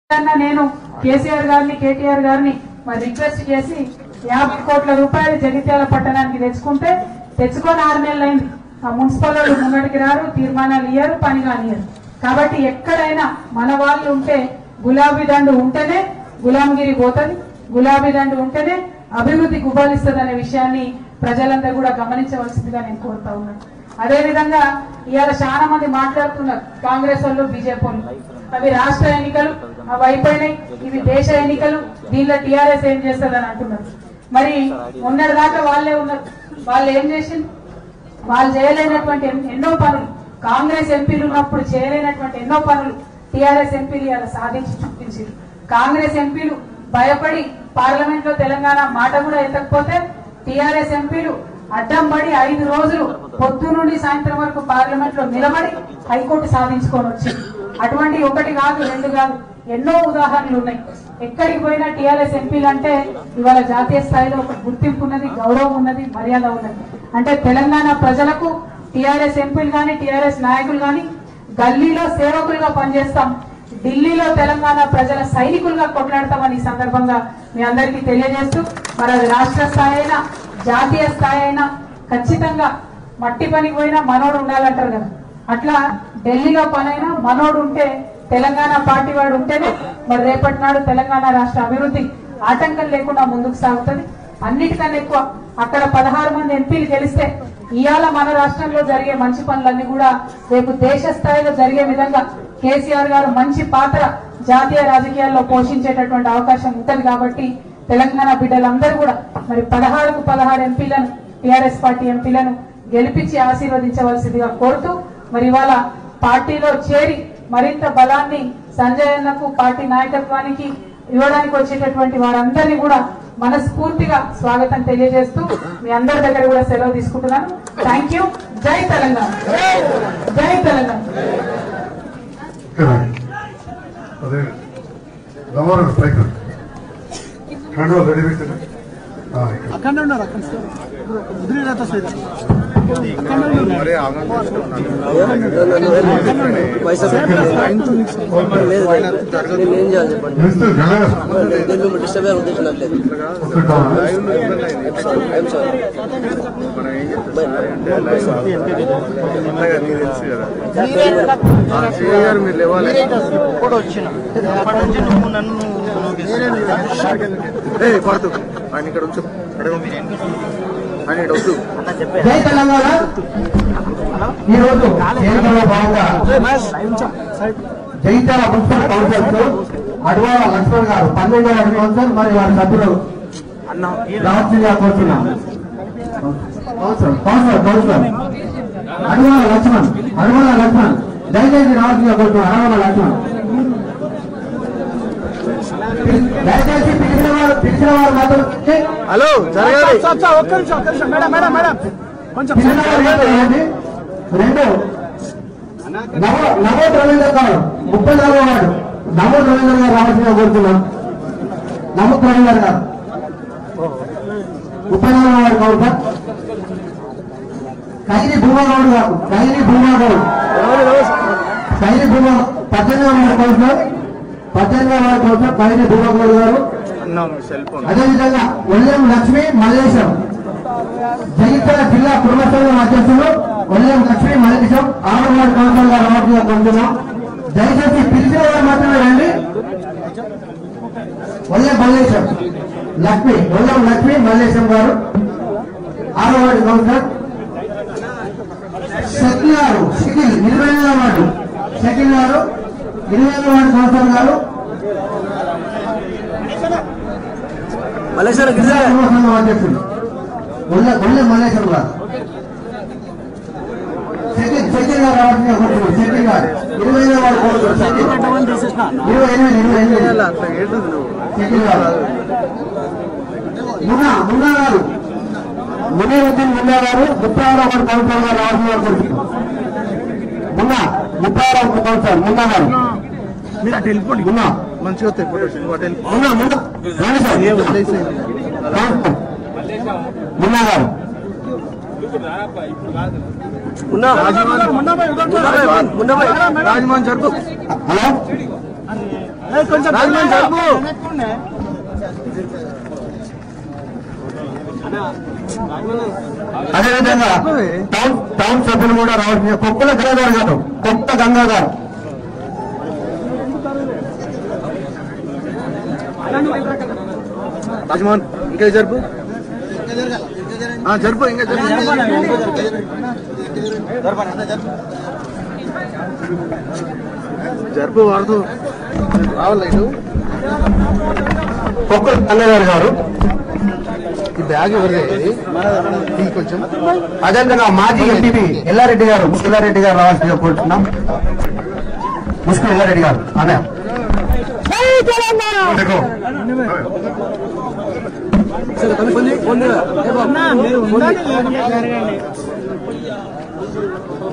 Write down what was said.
అన్న నేను కేసీఆర్ గారిని కేటీఆర్ గారిని మరి రిక్వెస్ట్ చేసి యాభై కోట్ల రూపాయలు జగిత్యాల పట్టణానికి తెచ్చుకుంటే తెచ్చుకొని ఆరు నెలలు అయింది ఆ మున్సిపల్ వాళ్ళు ముంగడికి రారు తీర్మానాలు ఇయ్యరు పని కానియరు కాబట్టి ఎక్కడైనా మన వాళ్ళు ఉంటే గులాబీ దండు ఉంటేనే గులాంగిరి పోతుంది గులాబీ దండు ఉంటేనే అభివృద్ధి గుబాలిస్తుంది అనే విషయాన్ని ప్రజలందరూ కూడా గమనించవలసిందిగా నేను కోరుతా ఉన్నాను అదే విధంగా ఇవాళ చాలా మంది మాట్లాడుతున్నారు కాంగ్రెస్ వాళ్ళు బీజేపీ వాళ్ళు అవి రాష్ట్ర ఎన్నికలు అవి అయిపోయినాయి ఇవి దేశ ఎన్నికలు దీనిలో టీఆర్ఎస్ ఏం చేస్తుందని అంటున్నారు మరి మొన్నటి దాకా వాళ్ళే ఉన్నారు వాళ్ళు ఏం చేసింది వాళ్ళు చేయలేనటువంటి ఎన్- ఎన్నో పనులు కాంగ్రెస్ ఎంపీలు ఉన్నప్పుడు చేయలేనటువంటి ఎన్నో పనులు టీఆర్ఎస్ ఎంపీలు ఇలా సాధించి చూపించారు కాంగ్రెస్ ఎంపీలు భయపడి పార్లమెంట్ లో తెలంగాణ మాట కూడా ఎత్తకపోతే టీఆర్ఎస్ ఎంపీలు అడ్డం పడి ఐదు రోజులు పొద్దు నుండి సాయంత్రం వరకు పార్లమెంట్ లో నిలబడి హైకోర్టు సాధించుకొని వచ్చింది అటువంటి ఒకటి కాదు రెండు కాదు ఎన్నో ఉదాహరణలు ఉన్నాయి ఎక్కడికి పోయినా టీఆర్ఎస్ ఎంపీలు అంటే ఇవాళ జాతీయ స్థాయిలో ఒక గుర్తింపు ఉన్నది గౌరవం ఉన్నది మర్యాద ఉన్నది అంటే తెలంగాణ ప్రజలకు టీఆర్ఎస్ ఎంపీలు కానీ టీఆర్ఎస్ నాయకులు కానీ గల్లీలో సేవకులుగా పనిచేస్తాం ఢిల్లీలో తెలంగాణ ప్రజల సైనికులుగా కొట్లాడతామని ఈ సందర్భంగా మీ అందరికీ తెలియజేస్తూ మరి అది రాష్ట్ర స్థాయి అయినా జాతీయ స్థాయి అయినా ఖచ్చితంగా మట్టి పనికి పోయినా మనోడు ఉండాలంటారు కదా అట్లా ఢిల్లీలో పనైనా మనోడు ఉంటే తెలంగాణ పార్టీ వాడు ఉంటేనే మరి రేపటి నాడు తెలంగాణ రాష్ట్ర అభివృద్ధి ఆటంకం లేకుండా ముందుకు సాగుతుంది అన్నిటికన్నా ఎక్కువ అక్కడ పదహారు మంది ఎంపీలు గెలిస్తే ఇవాళ మన రాష్ట్రంలో జరిగే మంచి పనులన్నీ కూడా రేపు దేశ స్థాయిలో జరిగే విధంగా కేసీఆర్ గారు మంచి పాత్ర జాతీయ రాజకీయాల్లో పోషించేటటువంటి అవకాశం ఉంటది కాబట్టి తెలంగాణ బిడ్డలందరూ కూడా మరి పదహారుకు పదహారు ఎంపీలను టిఆర్ఎస్ పార్టీ ఎంపీలను గెలిపించి ఆశీర్వదించవలసిందిగా కోరుతూ మరి ఇవాళ పార్టీలో చేరి మరింత బలాన్ని సంజయ్ అన్నకు పార్టీ నాయకత్వానికి ఇవ్వడానికి వచ్చేటటువంటి వారందరినీ కూడా మనస్ఫూర్తిగా స్వాగతం తెలియజేస్తూ మీ అందరి దగ్గర కూడా సెలవు తీసుకుంటున్నాను థ్యాంక్ యూ జై తెలంగాణ జై తెలంగాణ అదే రమారావు పైకి కండువా రెడీ పెట్టండి ఆ, ఇక్కడ. అక్కడ ఉన్నారు అక్కడ ఉదిరి రథ సైడ్ నేనేం చేయాలి చెప్పండి మినిస్టర్ గణేష్ నేను డిస్టర్బ్ అయ్యే ఉద్దేశం నాకు లేదు వస్తుంటావా? ఏం సార్ మీరు లేవాలి కూడా వచ్చిన అప్పటి నుంచి నువ్వు నన్ను ఏ పడుతు ఆయన ఇక్కడ ఉంచు అడగ ఆయన ఇక్కడ వద్దు జై తెలంగాణ ఈరోజు ఎన్నికల్లో భాగంగా జైత్యాల మున్సిపల్ కౌన్సిలర్ అడవాల లక్ష్మణ్ గారు పన్నెండవ వార్డు కౌన్సిలర్ మరియు వారి సభ్యులు రావాల్సిందిగా కోరుతున్నాం councillor councillor councillor Adavala Lakshman Adavala Lakshman దయచేసి రావాల్సిందిగా కోరుతున్నాం అడవాల లక్ష్మణ్ దయచేసి పిలిచిన వారు పిలిచిన వారు మాత్రం హలో జరగాలి ఒక్క నిమిషం ఒక్క నిమిషం మేడం మేడం మేడం కొంచెం పిలిచిన వారు మాత్రం రండి. రెండు నవ నవోద్ రవీంద్ర గారు ముప్పై నాలుగో వార్డు నవోద్ రవీంద్ర గారు రావాల్సిందిగా కోరుతున్నాం నమోద్ రవీంద్ర గారు ముప్పై నాలుగో వార్డు కావాలి సార్ కైలి భూమాగౌడ్ గారు కైలి భూమాగౌడ్ కైలి భూమా పద్దెనిమిదో వార్డు కౌన్సిలర్ పద్దెనిమిదో వార్డు కౌన్సిలర్ కైలి భూమాగౌడ్ గారు సెల్ ఫోన్ అదేవిధంగా ఒల్లెం లక్ష్మి మల్లేశం జగిత్యాల జిల్లా కుటుంబ సంఘం అధ్యక్షులు ఒల్లెం లక్ష్మి మల్లేశం ఆరు వార్డు కౌన్సిలర్ గారు రావాల్సిందిగా కోరుతున్నాం దయచేసి పిలిచిన వారు మాత్రమే రండి ఒల్లెం మల్లేశం లక్ష్మి ఒల్లెం లక్ష్మి మల్లేశం గారు ఆరో వార్డు కౌన్సిలర్ షకిల్ గారు షకిల్ ఇరవై ఐదవ వార్డు షకిల్ గారు ఇరవై ఐదవ వార్డు కౌన్సిలర్ గారు మలేషియా జిల్లా కుటుంబ సంఘం అధ్యక్షులు ఒళ్ళ ఒళ్ళ మల్లేశ్వరం గారు సెకండ్ సెకండ్ గారు రావాల్సిందిగా కోరుతున్నాం సెకండ్ గారు ఇరవై ఐదో వాడు కోరుతున్నాం సెకండ్ ఇరవై ఎనిమిది ఇరవై ఎనిమిది అట్లా ఏంటది నువ్వు సెకండ్ గారు మున్నా మున్నా గారు మునీరుద్దీన్ మున్నా గారు ముప్పై ఆరో వాడు కౌన్సిలర్ గారు రావాల్సిందిగా కోరుతున్నాం మున్నా ముప్పై ఆరో వాడు కౌన్సిలర్ మున్నా గారు మీరు అటు వెళ్ళిపోండి మున్నా మంచిగా వస్తాయి ఫోటోస్ నువ్వు అటు వెళ్ళి మున్నా మున్నా రండి సార్ ఏ వదిలేసేయండి. కౌన్సిలర్ మున్నా గారు ఉన్నా మున్నాబాయ్ మున్నాబాయ్ రాజమోహన్ జరుపు హలో ఏ, కొంచెం రాజమోహన్ జరుపు. వెనక్కుండే. అదేవిధంగా టౌన్ టౌన్ సభ్యులు కూడా రావాల్సిన కొప్పుల గంగాధర్ గారు కొత్త గంగాధర్ రాజమోహన్ ఇంకా జరుపు ఆ, జరుపు ఇంకా జరుపు జరుపు వాడదు రావాలి ఇటు కొప్పుల గంగాధర్ గారు ఈ బ్యాగ్ ఎవరిదే ఇది ఇది కొంచెం అదేవిధంగా మాజీ ఎంపీ ఎల్లారెడ్డి గారు ముస్కులారెడ్డి గారు రావాల్సిందిగా కోరుతున్నాం ముస్కుల్ ఎల్లారెడ్డి గారు అనే సరే కనుక్కొని ఫోన్ చేయరా? ఏ బాబు? అన్నా, మీరు ఉండండి, లేకుంటే జరగండి.